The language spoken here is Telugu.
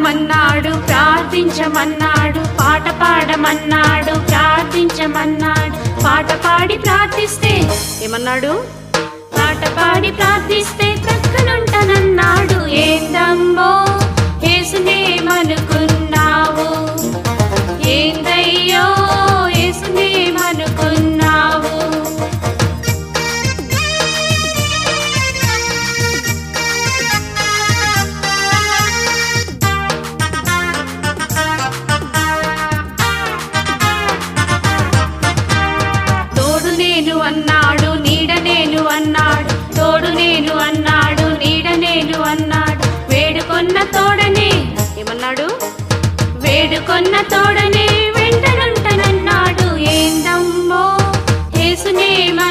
పాడమన్నాడు ప్రార్థించమన్నాడు పాట పాడమన్నాడు ప్రార్థించమన్నాడు పాట పాడి ప్రార్థిస్తే ఏమన్నాడు పాట పాడి ప్రార్థిస్తే ప్రక్కనుంటానన్నాడు ఏందమ్మో యేసునేమనుకున్నావు ఏందయ్యో యేసునేమనుకున్నావు తోడు నేను అన్నాడు నీడ నేను అన్నాడు తోడు నేను అన్నాడు నీడ నేను అన్నాడు వేడుకొన్న తోడనే ఏమన్నాడు వేడుకొన్న తోడనే వెంటనుంటనన్నాడు ఏందమ్మో యేసునేమ